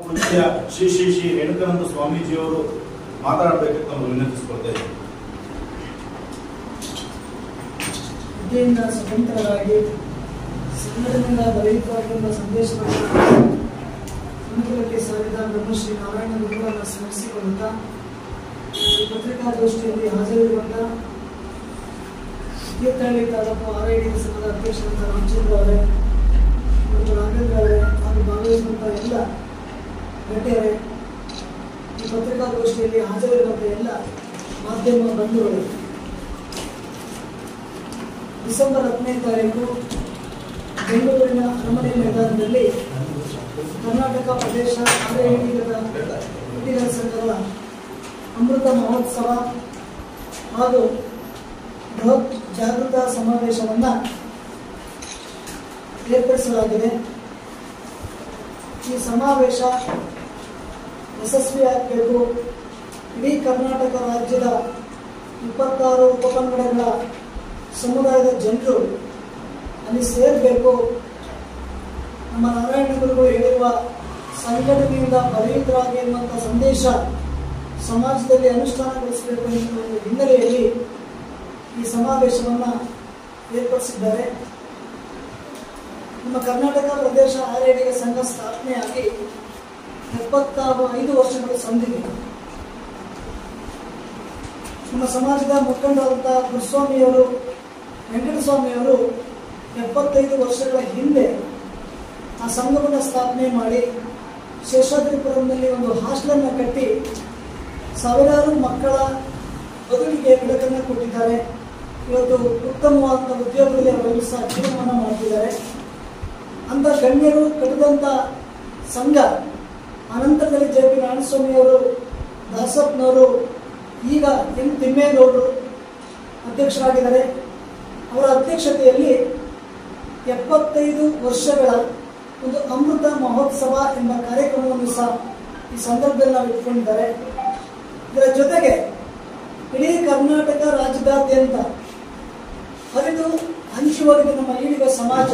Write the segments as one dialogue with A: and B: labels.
A: ಪೂಜ್ಯ ಶ್ರೀ ಶ್ರೀ ಶ್ರೀ ರೇಣುಕಾನಂದ ಸ್ವಾಮೀಜಿಯವರು ಮಾತಾಡಬೇಕಂತ ನಾವು ವಿನಂತಿಸಿಕೊಳ್ತಾ ಇದ್ದೀವಿ
B: ವಿದ್ಯೆಯಿಂದ ಸ್ವತಂತ್ರರಾಗಿ ಸಂಘಟನೆಯಿಂದ ಬಲಿತವಾಗಿರುವ ಸಂದೇಶಗಳನ್ನು ಅನುಕೂಲಕ್ಕೆ ಸಾರಿದ ಬ್ರಹ್ಮಶ್ರೀ ನಾರಾಯಣ ಗುರುಗಳನ್ನು ಸ್ಮರಿಸಿಕೊಳ್ಳುತ್ತಾ ಈ ಪತ್ರಿಕಾಗೋಷ್ಠಿಯಲ್ಲಿ ಹಾಜರಿರುವಂಥ Thirthahalli taluk R I D ಸಂಘದ ಅಧ್ಯಕ್ಷರಾದ ರಾಮಚಂದ್ರ ಅವರೇ ಮತ್ತು ರಾಘವೇಂದ್ರ ಅವರೇ ಹಾಗೂ ಭಾಗವಹಿಸುವಂಥ ಎಲ್ಲ ಗಣ್ಯರೇ ಈ ಪತ್ರಿಕಾಗೋಷ್ಠಿಯಲ್ಲಿ ಹಾಜರಿರುವಂಥ ಎಲ್ಲ ಮಾಧ್ಯಮ ಬಂಧುಗಳು ಡಿಸೆಂಬರ್ ಹತ್ತನೇ ತಾರೀಕು ಬೆಂಗಳೂರಿನ ಅರಮನೆ ಮೈದಾನದಲ್ಲಿ ಕರ್ನಾಟಕ ಪ್ರದೇಶ ಆಡಳಿತದ ವಕೀಲರ ಸಂಘದ ಅಮೃತ ಮಹೋತ್ಸವ ಹಾಗೂ ಬೃಹತ್ ಜಾಗೃತ ಸಮಾವೇಶವನ್ನು ಏರ್ಪಡಿಸಲಾಗಿದೆ ಈ ಸಮಾವೇಶ ಯಶಸ್ವಿಯಾಗಬೇಕು ಇಡೀ ಕರ್ನಾಟಕ ರಾಜ್ಯದ ಇಪ್ಪತ್ತಾರು ಉಪಪಂಗಡಗಳ ಸಮುದಾಯದ ಜನರು ಅಲ್ಲಿ ಸೇರಬೇಕು ನಮ್ಮ ನಾರಾಯಣ ಗುರುಗಳು ಹೇಳಿರುವ ಸಂಘಟನೆಯಿಂದ ಬಲಿಯುತರಾಗಿ ಎನ್ನುವಂಥ ಸಂದೇಶ ಸಮಾಜದಲ್ಲಿ ಅನುಷ್ಠಾನಗೊಳಿಸಬೇಕು ಎನ್ನುವ ಒಂದು ಹಿನ್ನೆಲೆಯಲ್ಲಿ ಈ ಸಮಾವೇಶವನ್ನು ಏರ್ಪಡಿಸಿದ್ದಾರೆ ನಮ್ಮ ಕರ್ನಾಟಕ ಪ್ರದೇಶ ಆರ್ಯಡಿಗೆ ಸಂಘ ಸ್ಥಾಪನೆಯಾಗಿ ಎಪ್ಪತ್ತಾರು ಐದು ವರ್ಷಗಳು ಸಂದಿದೆ ನಮ್ಮ ಸಮಾಜದ ಮುಖಂಡರಾದಂಥ ಗುರುಸ್ವಾಮಿಯವರು ವೆಂಕಟಸ್ವಾಮಿಯವರು ಎಪ್ಪತ್ತೈದು ವರ್ಷಗಳ ಹಿಂದೆ ಆ ಸಂಘವನ್ನು ಸ್ಥಾಪನೆ ಮಾಡಿ ಶೇಷಾದ್ರಿಪುರಂನಲ್ಲಿ ಒಂದು ಹಾಸ್ಟೆಲನ್ನು ಕಟ್ಟಿ ಸಾವಿರಾರು ಮಕ್ಕಳ ಬದುಕಿಗೆ ಬೆಳಕನ್ನು ಕೊಟ್ಟಿದ್ದಾರೆ ಇವತ್ತು ಉತ್ತಮವಾದಂಥ ಉದ್ಯೋಗದಲ್ಲಿ ಅವರೆಲ್ಲರೂ ಸಹ ಜೀವನವನ್ನು ಮಾಡ್ತಿದ್ದಾರೆ ಅಂತ ಗಣ್ಯರು ಕಟ್ಟಿದಂಥ ಸಂಘ ಅನಂತರದಲ್ಲಿ ಜೆ ಪಿ ನಾರಾಯಣಸ್ವಾಮಿಯವರು ದಾಸಪ್ಪನವರು ಈಗ ಎಂ ತಿಮ್ಮೇಗೌಡರು ಅಧ್ಯಕ್ಷರಾಗಿದ್ದಾರೆ ಅವರ ಅಧ್ಯಕ್ಷತೆಯಲ್ಲಿ ಎಪ್ಪತ್ತೈದು ವರ್ಷಗಳ ಒಂದು ಅಮೃತ ಮಹೋತ್ಸವ ಎಂಬ ಕಾರ್ಯಕ್ರಮವನ್ನು ಸಹ ಈ ಸಂದರ್ಭದಲ್ಲಿ ನಾವು ಇಟ್ಕೊಂಡಿದ್ದಾರೆ ಇದರ ಜೊತೆಗೆ ಇಡೀ ಕರ್ನಾಟಕ ರಾಜ್ಯದಾದ್ಯಂತ ಹರಿದು ಹಂಚುವವರೆಗೆ ನಮ್ಮ ಈಡಿಗ ಸಮಾಜ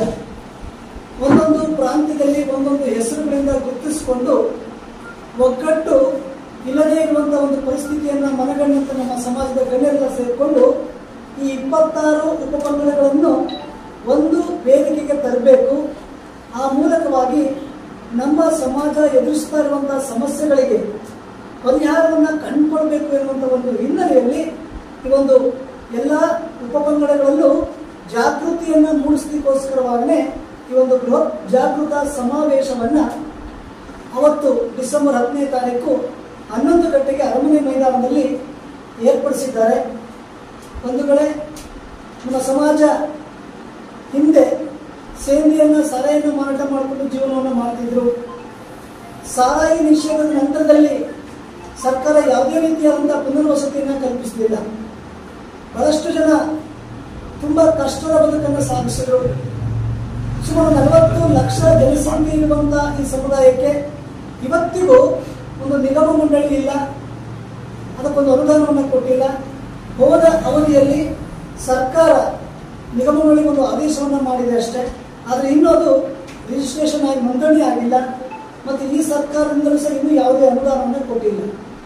B: ಒಂದೊಂದು ಪ್ರಾಂತ್ಯದಲ್ಲಿ ಒಂದೊಂದು ಹೆಸರುಗಳಿಂದ ಗುರುತಿಸಿಕೊಂಡು ಒಗ್ಗಟ್ಟು ಇಲ್ಲದೇ ಇರುವಂತಹ ಒಂದು ಪರಿಸ್ಥಿತಿಯನ್ನು ಮನಗಂಡಂತ ನಮ್ಮ ಸಮಾಜದ ಗಣ್ಯರೆಲ್ಲ ಸೇರಿಕೊಂಡು ಈ ಇಪ್ಪತ್ತಾರು ಉಪಪಂಗಡಗಳನ್ನು ಒಂದು ವೇದಿಕೆಗೆ ತರಬೇಕು ಆ ಮೂಲಕವಾಗಿ ನಮ್ಮ ಸಮಾಜ ಎದುರಿಸ್ತಾ ಇರುವಂತಹ ಸಮಸ್ಯೆಗಳಿಗೆ ಪರಿಹಾರವನ್ನು ಕಂಡುಕೊಳ್ಬೇಕು ಎನ್ನುವಂಥ ಒಂದು ಹಿನ್ನೆಲೆಯಲ್ಲಿ ಈ ಒಂದು ಎಲ್ಲ ಉಪಪಂಗಡಗಳಲ್ಲೂ ಜಾಗೃತಿಯನ್ನು ಮೂಡಿಸ್ಲಿಕ್ಕೋಸ್ಕರವಾಗಲೇ ಈ ಒಂದು ಬೃಹತ್ ಜಾಗೃತ ಸಮಾವೇಶವನ್ನ ಅವತ್ತು ಡಿಸೆಂಬರ್ ಹತ್ತನೇ ತಾರೀಕು ಹನ್ನೊಂದು ಗಂಟೆಗೆ ಅರಮನೆ ಮೈದಾನದಲ್ಲಿ ಏರ್ಪಡಿಸಿದ್ದಾರೆ ಬಂಧುಗಳೇ ನಮ್ಮ ಸಮಾಜ ಹಿಂದೆ ಸೇಂದಿಯನ್ನು ಸಾರಾಯಿಯನ್ನು ಮಾರಾಟ ಮಾಡಿಕೊಂಡು ಜೀವನವನ್ನು ಮಾಡ್ತಿದ್ರು ಸಾರಾಯಿ ನಿಷೇಧದ ನಂತರದಲ್ಲಿ ಸರ್ಕಾರ ಯಾವುದೇ ರೀತಿಯಾದಂತಹ ಪುನರ್ವಸತಿಯನ್ನು ಕಲ್ಪಿಸಲಿಲ್ಲ ಬಹಳಷ್ಟು ಜನ ತುಂಬಾ ಕಷ್ಟದ ಬದುಕನ್ನು ಸಾಗಿಸಿದ್ರು ಸುಮಾರು ನಲವತ್ತು ಲಕ್ಷ ಜನಸಂಖ್ಯೆ ಇರುವಂತಹ ಈ ಸಮುದಾಯಕ್ಕೆ ಇವತ್ತಿಗೂ ಒಂದು ನಿಗಮ ಮಂಡಳಿ ಇಲ್ಲ ಅದಕ್ಕೊಂದು ಅನುದಾನವನ್ನು ಕೊಟ್ಟಿಲ್ಲ ಹೋದ ಅವಧಿಯಲ್ಲಿ ಸರ್ಕಾರ ನಿಗಮ ಮಂಡಳಿ ಒಂದು ಆದೇಶವನ್ನು ಮಾಡಿದೆ ಅಷ್ಟೇ ಆದರೆ ಇನ್ನೂ ಅದು ರಿಜಿಸ್ಟ್ರೇಷನ್ ಆಗಿ ನೋಂದಣಿ ಆಗಿಲ್ಲ ಮತ್ತು ಈ ಸರ್ಕಾರದಿಂದಲೂ ಸಹ ಇನ್ನೂ ಯಾವುದೇ ಅನುದಾನವನ್ನು ಕೊಟ್ಟಿಲ್ಲ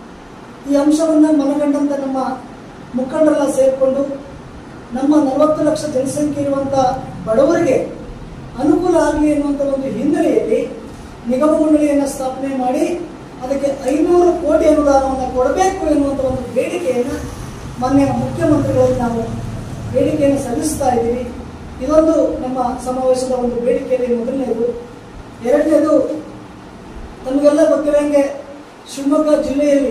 B: ಈ ಅಂಶವನ್ನು ಮನಗಂಡಂತ ನಮ್ಮ ಮುಖಂಡರೆಲ್ಲ ಸೇರಿಕೊಂಡು ನಮ್ಮ ನಲವತ್ತು ಲಕ್ಷ ಜನಸಂಖ್ಯೆ ಇರುವಂಥ ಬಡವರಿಗೆ ಅನುಕೂಲ ಆಗಲಿ ಎನ್ನುವಂಥ ಒಂದು ಹಿನ್ನೆಲೆಯಲ್ಲಿ ನಿಗಮ ಮಂಡಳಿಯನ್ನು ಸ್ಥಾಪನೆ ಮಾಡಿ ಅದಕ್ಕೆ ಐನೂರು ಕೋಟಿ ಅನುದಾನವನ್ನು ಕೊಡಬೇಕು ಎನ್ನುವಂಥ ಒಂದು ಬೇಡಿಕೆಯನ್ನು ಮಾನ್ಯ ಮುಖ್ಯಮಂತ್ರಿಗಳಲ್ಲಿ ನಾವು ಬೇಡಿಕೆಯನ್ನು ಸಲ್ಲಿಸ್ತಾ ಇದ್ದೀವಿ ಇದೊಂದು ನಮ್ಮ ಸಮಾವೇಶದ ಒಂದು ಬೇಡಿಕೆಯಲ್ಲಿ ಮೊದಲನೇದು ಎರಡನೇದು ನಮಗೆಲ್ಲ ಗೊತ್ತಿರೋಂಗೆ ಶಿವಮೊಗ್ಗ ಜಿಲ್ಲೆಯಲ್ಲಿ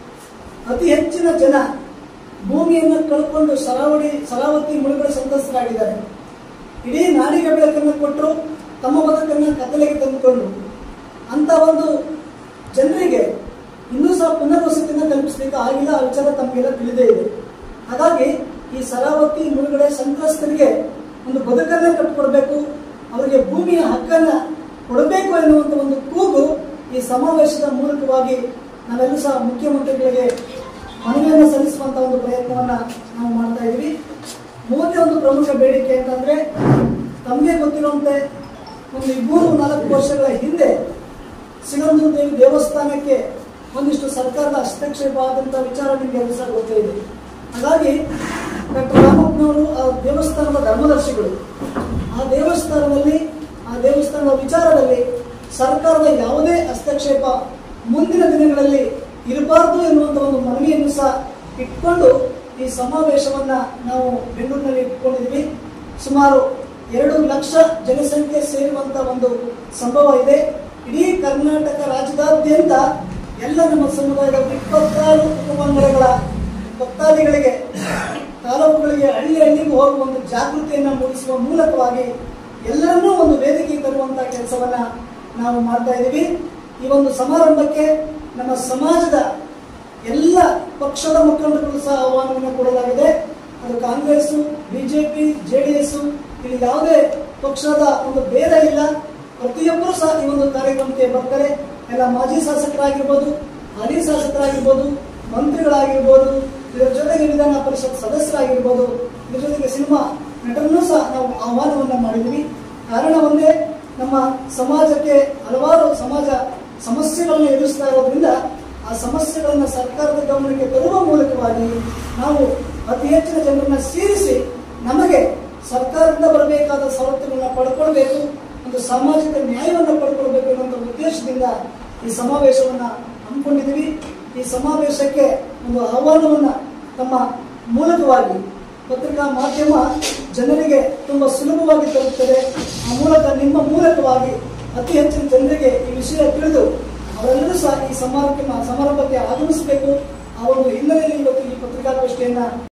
B: ಅತಿ ಹೆಚ್ಚಿನ ಜನ ಭೂಮಿಯನ್ನು ಕಳ್ಕೊಂಡು ಸರಾವಳಿ ಸರಾವತಿ ಮುಳುಗಡೆ ಸಂತ್ರಸ್ತರಾಗಿದ್ದಾರೆ ಇಡೀ ನಾಡಿಗೆ ಬೆಳಕನ್ನು ಕೊಟ್ಟರು ತಮ್ಮ ಬದುಕನ್ನು ಕತ್ತಲೆಗೆ ತಂದುಕೊಂಡು ಅಂತ ಒಂದು ಜನರಿಗೆ ಇನ್ನೂ ಸಹ ಪುನರ್ವಸತಿಯನ್ನು ಕಲ್ಪಿಸಲಿಕ್ಕೆ ಆಗಿಲ್ಲ ಆ ವಿಚಾರ ತಮಗೆಲ್ಲ ತಿಳಿದೇ ಇದೆ ಹಾಗಾಗಿ ಈ ಸರಾವತಿ ಮುಳುಗಡೆ ಸಂತ್ರಸ್ತರಿಗೆ ಒಂದು ಬದುಕನ್ನ ಕಟ್ಟಿಕೊಡ್ಬೇಕು ಅವರಿಗೆ ಭೂಮಿಯ ಹಕ್ಕನ್ನ ಕೊಡಬೇಕು ಎನ್ನುವಂತ ಒಂದು ಕೂಗು ಈ ಸಮಾವೇಶದ ಮೂಲಕವಾಗಿ ನಾವೆಲ್ಲೂ ಸಹ ಮುಖ್ಯಮಂತ್ರಿಗಳಿಗೆ ಮನವಿಯನ್ನು ಸಲ್ಲಿಸುವಂತ ಒಂದು ಪ್ರಯತ್ನವನ್ನ ನಾವು ಮಾಡ್ತಾ ಇದ್ದೀವಿ ಮೂರನೇ ಒಂದು ಪ್ರಮುಖ ಬೇಡಿಕೆ ಅಂತಂದ್ರೆ ತಮಗೆ ಗೊತ್ತಿರುವಂತೆ ಒಂದು ಮೂರು ನಾಲ್ಕು ವರ್ಷಗಳ ಹಿಂದೆ ಸಿಗಂದೂರು ದೇವಿ ದೇವಸ್ಥಾನಕ್ಕೆ ಒಂದಿಷ್ಟು ಸರ್ಕಾರದ ಹಸ್ತಕ್ಷೇಪ ಆದಂತಹ ವಿಚಾರ ನಿಮಗೆ ಎಲ್ಲ ಸಹ ಗೊತ್ತೇ ಇದೆ ಹಾಗಾಗಿ ಡಾಕ್ಟರ್ ರಾಮಪ್ಪನವರು ಆ ದೇವಸ್ಥಾನದ ಧರ್ಮದರ್ಶಿಗಳು ಆ ದೇವಸ್ಥಾನದಲ್ಲಿ ಆ ದೇವಸ್ಥಾನದ ವಿಚಾರದಲ್ಲಿ ಸರ್ಕಾರದ ಯಾವುದೇ ಹಸ್ತಕ್ಷೇಪ ಮುಂದಿನ ದಿನಗಳಲ್ಲಿ ಇರಬಾರದು ಎನ್ನುವಂತ ಒಂದು ಮನವಿಯನ್ನು ಸಹ ಇಟ್ಕೊಂಡು ಈ ಸಮಾವೇಶವನ್ನ ನಾವು ಬೆಂಗಳೂರಿನಲ್ಲಿ ಇಟ್ಕೊಂಡಿದ್ವಿ ಸುಮಾರು ಎರಡು ಲಕ್ಷ ಜನಸಂಖ್ಯೆ ಸೇರುವಂತ ಒಂದು ಸಂಭವ ಇದೆ ಇಡೀ ಕರ್ನಾಟಕ ರಾಜ್ಯದಾದ್ಯಂತ ಎಲ್ಲ ನಮ್ಮ ಸಮುದಾಯದ ಇಪ್ಪತ್ತಾರು ಉಪಮಂಡಲಗಳ ಭಕ್ತಾದಿಗಳಿಗೆ ತಾಲೂಕುಗಳಿಗೆ ಹಳ್ಳಿ ಹಳ್ಳಿಗೂ ಹೋಗುವ ಒಂದು ಜಾಗೃತಿಯನ್ನು ಮೂಡಿಸುವ ಮೂಲಕವಾಗಿ ಎಲ್ಲರನ್ನೂ ಒಂದು ವೇದಿಕೆಗೆ ತರುವಂತ ಕೆಲಸವನ್ನ ನಾವು ಮಾಡ್ತಾ ಇದ್ದೀವಿ ಈ ಒಂದು ಸಮಾರಂಭಕ್ಕೆ ನಮ್ಮ ಸಮಾಜದ ಎಲ್ಲ ಪಕ್ಷದ ಮುಖಂಡರು ಸಹ ಆಹ್ವಾನವನ್ನು ಕೊಡಲಾಗಿದೆ ಅದು ಕಾಂಗ್ರೆಸ್ ಬಿಜೆಪಿ ಜೆಡಿಎಸ್ ಇಲ್ಲಿ ಯಾವುದೇ ಪಕ್ಷದ ಒಂದು ಭೇದ ಇಲ್ಲ ಪ್ರತಿಯೊಬ್ಬರು ಸಹ ಈ ಒಂದು ಕಾರ್ಯಕ್ರಮಕ್ಕೆ ಬರ್ತಾರೆ ಎಲ್ಲ ಮಾಜಿ ಶಾಸಕರಾಗಿರ್ಬೋದು ಹಾಲಿ ಶಾಸಕರಾಗಿರ್ಬೋದು ಮಂತ್ರಿಗಳಾಗಿರ್ಬೋದು ಇದರ ಜೊತೆಗೆ ವಿಧಾನ ಪರಿಷತ್ ಸದಸ್ಯರಾಗಿರ್ಬೋದು ಇದರ ಜೊತೆಗೆ ಸಿನಿಮಾ ನಟರನ್ನು ಸಹ ನಾವು ಆಹ್ವಾನವನ್ನ ಮಾಡಿದ್ವಿ ಕಾರಣ ಒಂದೇ ನಮ್ಮ ಸಮಾಜಕ್ಕೆ ಹಲವಾರು ಸಮಾಜ ಸಮಸ್ಯೆಗಳನ್ನು ಎದುರಿಸ್ತಾ ಇರೋದ್ರಿಂದ ಆ ಸಮಸ್ಯೆಗಳನ್ನು ಸರ್ಕಾರದ ಗಮನಕ್ಕೆ ತರುವ ಮೂಲಕವಾಗಿ ನಾವು ಅತಿ ಹೆಚ್ಚಿನ ಜನರನ್ನ ಸೇರಿಸಿ ನಮಗೆ ಸರ್ಕಾರದಿಂದ ಬರಬೇಕಾದ ಸವಲತ್ತುಗಳನ್ನ ಪಡ್ಕೊಳ್ಬೇಕು ಒಂದು ಸಾಮಾಜಿಕ ನ್ಯಾಯವನ್ನು ಪಡ್ಕೊಳ್ಬೇಕು ಅನ್ನುವಂಥ ಉದ್ದೇಶದಿಂದ ಈ ಸಮಾವೇಶವನ್ನ ಹಮ್ಮಿಕೊಂಡಿದ್ದೀವಿ ಈ ಸಮಾವೇಶಕ್ಕೆ ಒಂದು ಆಹ್ವಾನವನ್ನ ತಮ್ಮ ಮೂಲಕವಾಗಿ ಪತ್ರಿಕಾ ಮಾಧ್ಯಮ ಜನರಿಗೆ ತುಂಬಾ ಸುಲಭವಾಗಿ ತರುತ್ತದೆ ಆ ಮೂಲಕ ನಿಮ್ಮ ಮೂಲಕವಾಗಿ ಅತಿ ಹೆಚ್ಚಿನ ಜನರಿಗೆ ಈ ವಿಷಯ ತಿಳಿದು ಅವರೆಲ್ಲರೂ ಸಹ ಈ ಸಮಾರಂಭಕ್ಕೆ ಸಮಾರಂಭಕ್ಕೆ ಆಗಮಿಸಬೇಕು ಆ ಒಂದು ಹಿನ್ನೆಲೆಯಲ್ಲಿ ಇವತ್ತು ಈ ಪತ್ರಿಕಾಗೋಷ್ಠಿಯನ್ನ